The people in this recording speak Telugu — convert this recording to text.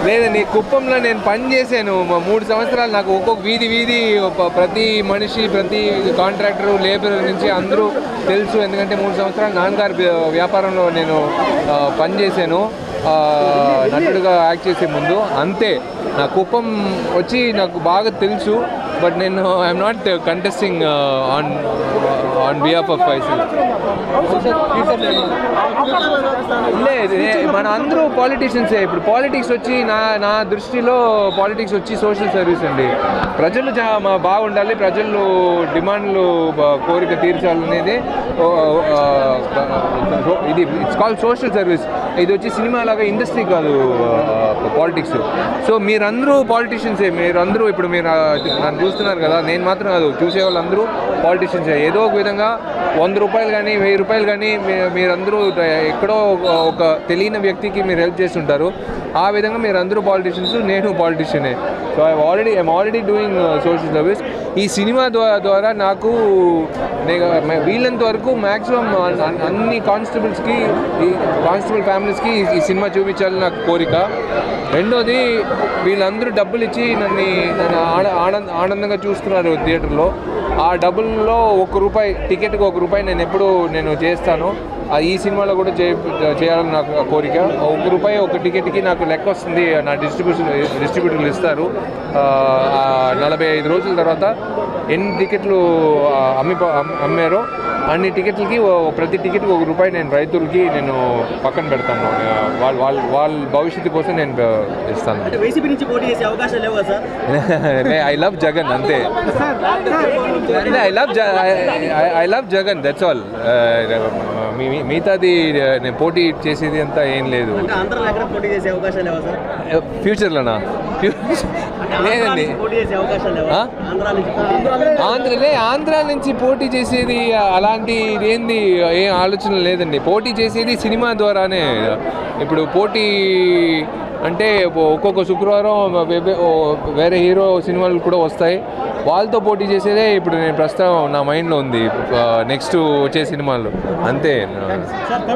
లేదండి కుప్పంలో నేను పని చేశాను మ- మూడు సంవత్సరాలు నాకు ఒక్కొక్క వీధి వీధి ఒక- ప్రతి మనిషి ప్రతి కాంట్రాక్టర్ లేబర్ నుంచి అందరూ తెలుసు ఎందుకంటే మూడు సంవత్సరాలు నాన్నగారి వ్య- వ్యాపారంలో నేను ఆ, పని చేశాను ఆ, నటుడుగా యాక్ట్ చేసే ముందు అంతే నా కుప్పం వచ్చి నాకు బాగా తెలుసు బట్ నేను I'm not contesting on on behalf of Faisal లేదు నే- మన అందరూ పాలిటీషియన్సే ఇప్పుడు పాలిటిక్స్ వచ్చి నా నా దృష్టిలో పాలిటిక్స్ వచ్చి సోషల్ సర్వీస్ అండి ప్రజలు చా మా బాగుండాలి ప్రజలు డిమాండ్లు బ- కోరిక తీర్చాలనేది ఓ, ఆ, ఆ, ఇది ఇట్స్ కాల్ సోషల్ సర్వీస్ ఇది వచ్చి సినిమా లాగా ఇండస్ట్రీ కాదు పాలిటిక్స్ సో మీరందరూ పాలిటీషియన్సే మీరందరూ ఇప్పుడు మీరు ఆ, నన్ను చూస్తున్నారు కదా నేను మాత్రం కాదు చూసే వాళ్ళందరూ పాలిటీషియన్సే ఏదో ఒక విధంగా వంద రూపాయలు కానీ వెయ్యి రూపాయలు కానీ మీ- మీరందరూ ఎక్కడో ఒక- ఒక తెలియని వ్యక్తికి మీరు హెల్ప్ చేస్తుంటారు ఆ విధంగా మీరు అందరూ పాలిటీషియన్స్ నేను పాలిటీషియనే so I already I'm already doing social service ఈ సినిమా ద్వారా ద్వారా నాకు నేను మే- వీళ్ళంత వరకు మ్యాక్సిమం అన్ని కానిస్టేబుల్స్కి ఈ కానిస్టేబుల్ ఫ్యామిలీస్కి ఈ- ఈ సినిమా చూపించాలని నాకు కోరిక రెండోది వీళ్ళందరూ డబ్బులు ఇచ్చి నన్ను నన్ను ఆన- ఆనంద ఆనందంగా చూస్తున్నారు థియేటర్లో ఆ డబ్బుల్లో ఒక రూపాయి టికెట్కి ఒక రూపాయి నేను ఎప్పుడు నేను చేస్తాను ఆ ఈ సినిమాలో కూడా చే చేయాలని నాకు కోరిక ఒక రూపాయి ఒక టికెట్కి నాకు లెక్క వస్తుంది నా డిస్ట్రిబ్యూషన్ డిస్ట్రిబ్యూటర్లు ఇస్తారు ఆ, ఆ నలభై ఐదు రోజుల తర్వాత ఎన్ని టికెట్లు ఆ, అమ్మి అమ్- అమ్మారో అన్ని టికెట్లకి ఓ- ప్రతి టికెట్కి ఒక రూపాయి నేను రైతులకి నేను పక్కన పెడతాను వాళ్ళ వాళ్ళ వాళ్ళ భవిష్యత్తు కోసం నేను ఇస్తాను అంటే వైసీపీ నుంచి పోటీ చేసే అవకాశాలు లేవు కదా సార్ ఐ లవ్ జగన్ అంతే I love I love Jagan that's all మిగతాది uh, నేను పోటీ చేసేది అంతా ఏం లేదు అంటే ఆంధ్రాలో ఎక్కడ పోటీ చేసే అవకాశాలు లేవా సార్ ఫ్యూచర్లోనా లేదండి పోటీ చేసే అవకాశాలు లేవా ఆ? ఆంధ్రా నుంచి పోటీ ఆంధ్రలే ఆంధ్ర నుంచి పోటీ చేసేది అలాంటి ఏంది ఏం ఆలోచన లేదండి పోటీ చేసేది సినిమా ద్వారానే ఇప్పుడు పోటీ అంటే ఒక్కొక్క శుక్రవారం వే- వే- ఓ- వేరే హీరో సినిమాలు కూడా వస్తాయి వాళ్ళతో పోటీ చేసేదే ఇప్పుడు నేను ప్రస్తుతం నా మైండ్లో ఉంది నెక్స్ట్ వచ్చే సినిమాలు అంతే